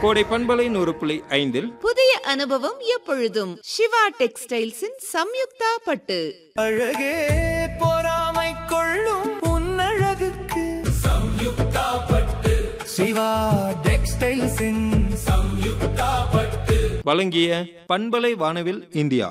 கோடை பண்பலை நூறு புள்ளி ஐந்தில் புதிய அனுபவம் எப்பொழுதும் சிவா டெக்ஸ்டைல்ஸின் சம்யுக்தா பட்டு அழகே பொறாமை கொள்ளும் உன்னழகுக்கு சம்யுக்தா பட்டு சிவா டெக்ஸ்டைல்ஸின் சம்யுக்தா பட்டு வழங்கிய பண்பலை வானவில் இந்தியா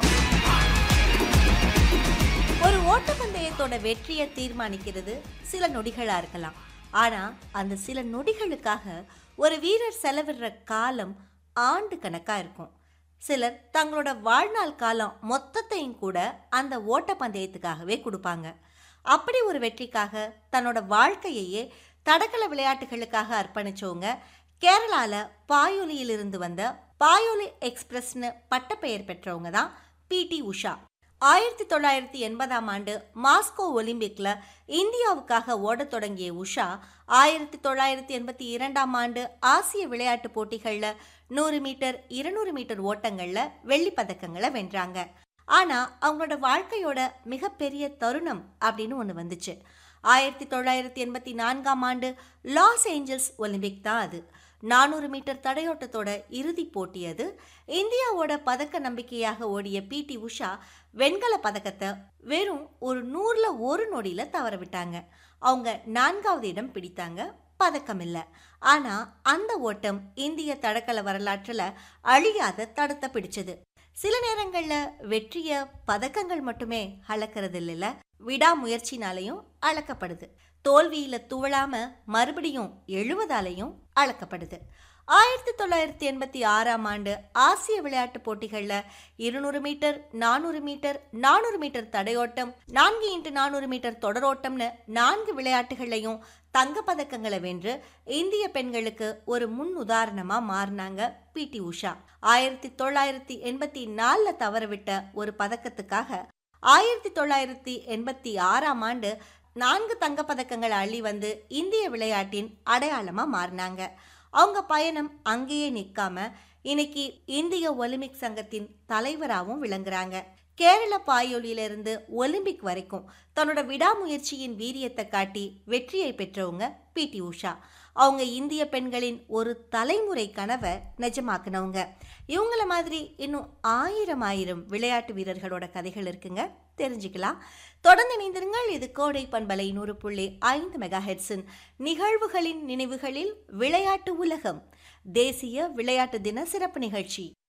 ஒரு ஓட்டப்பந்தயத்தோட வெற்றியை தீர்மானிக்கிறது சில நொடிகளா இருக்கலாம் ஆனா அந்த சில நொடிகளுக்காக ஒரு வீரர் செலவிடுற காலம் ஆண்டு கணக்கா இருக்கும் சிலர் தங்களோட வாழ்நாள் காலம் மொத்தத்தையும் கூட அந்த ஓட்டப்பந்தயத்துக்காகவே கொடுப்பாங்க அப்படி ஒரு வெற்றிக்காக தன்னோட வாழ்க்கையையே தடகள விளையாட்டுகளுக்காக அர்ப்பணிச்சவங்க கேரளால பாயோலியிலிருந்து வந்த பாயோலி எக்ஸ்பிரஸ்னு பட்டப்பெயர் பெற்றவங்க தான் பிடி உஷா ஆயிரத்தி தொள்ளாயிரத்தி எண்பதாம் ஆண்டு மாஸ்கோ ஒலிம்பிக்ல இந்தியாவுக்காக ஓடத் தொடங்கிய உஷா ஆயிரத்தி தொள்ளாயிரத்தி எண்பத்தி இரண்டாம் ஆண்டு ஆசிய விளையாட்டுப் போட்டிகள்ல நூறு மீட்டர் இருநூறு மீட்டர் ஓட்டங்கள்ல வெள்ளி பதக்கங்களை வென்றாங்க ஆனா அவங்களோட வாழ்க்கையோட மிகப்பெரிய தருணம் அப்படின்னு ஒன்று வந்துச்சு ஆயிரத்தி தொள்ளாயிரத்தி எண்பத்தி நான்காம் ஆண்டு லாஸ் ஏஞ்சல்ஸ் ஒலிம்பிக் தான் அது நானூறு மீட்டர் தடையோட்டத்தோட இறுதிப் போட்டி அது இந்தியாவோட பதக்க நம்பிக்கையாக ஓடிய பிடி உஷா வெண்கல பதக்கத்தை வெறும் ஒரு நூறுல ஒரு நொடியில தவற விட்டாங்க அவங்க நான்காவது இடம் பிடித்தாங்க பதக்கம் இல்லை ஆனா அந்த ஓட்டம் இந்திய தடகள வரலாற்றுல அழியாத தடுத்த பிடிச்சது சில நேரங்கள்ல வெற்றிய பதக்கங்கள் மட்டுமே அளக்கிறது இல்லைல்ல விடாமுயற்சினாலையும் அளக்கப்படுது தோல்வியில துவளாம மறுபடியும் எழுவதாலையும் அளக்கப்படுது ஆயிரத்தி தொள்ளாயிரத்தி எண்பத்தி ஆறாம் ஆண்டு ஆசிய விளையாட்டுப் போட்டிகள்ல இருநூறு மீட்டர் நானூறு மீட்டர் நானூறு மீட்டர் தடையோட்டம் நான்கு இன்ட்டு நானூறு மீட்டர் தொடரோட்டம்னு நான்கு விளையாட்டுகளையும் தங்கப்பதக்கங்களை வென்று இந்திய பெண்களுக்கு ஒரு முன் உதாரணமா மாறினாங்க பிடி உஷா ஆயிரத்தி தொள்ளாயிரத்தி எண்பத்தி நாலுல தவறவிட்ட ஒரு பதக்கத்துக்காக ஆயிரத்தி தொள்ளாயிரத்தி எண்பத்தி ஆறாம் ஆண்டு நான்கு தங்கப்பதக்கங்களை அள்ளி வந்து இந்திய விளையாட்டின் அடையாளமா மாறினாங்க அவங்க பயணம் அங்கேயே நிற்காம இன்னைக்கு இந்திய ஒலிம்பிக் சங்கத்தின் தலைவராகவும் விளங்குறாங்க கேரள பாயோலியிலிருந்து ஒலிம்பிக் வரைக்கும் தன்னோட விடாமுயற்சியின் வீரியத்தை காட்டி வெற்றியை பெற்றவங்க பிடி உஷா அவங்க இந்திய பெண்களின் ஒரு தலைமுறை கனவை நிஜமாக்குனவங்க இவங்கள மாதிரி இன்னும் ஆயிரம் ஆயிரம் விளையாட்டு வீரர்களோட கதைகள் இருக்குங்க தெரிஞ்சுக்கலாம் தொடர்ந்து இணைந்திருங்கள் இது கோடை பண்பலை நூறு புள்ளி ஐந்து மெகா ஹெட்ஸின் நிகழ்வுகளின் நினைவுகளில் விளையாட்டு உலகம் தேசிய விளையாட்டு தின சிறப்பு நிகழ்ச்சி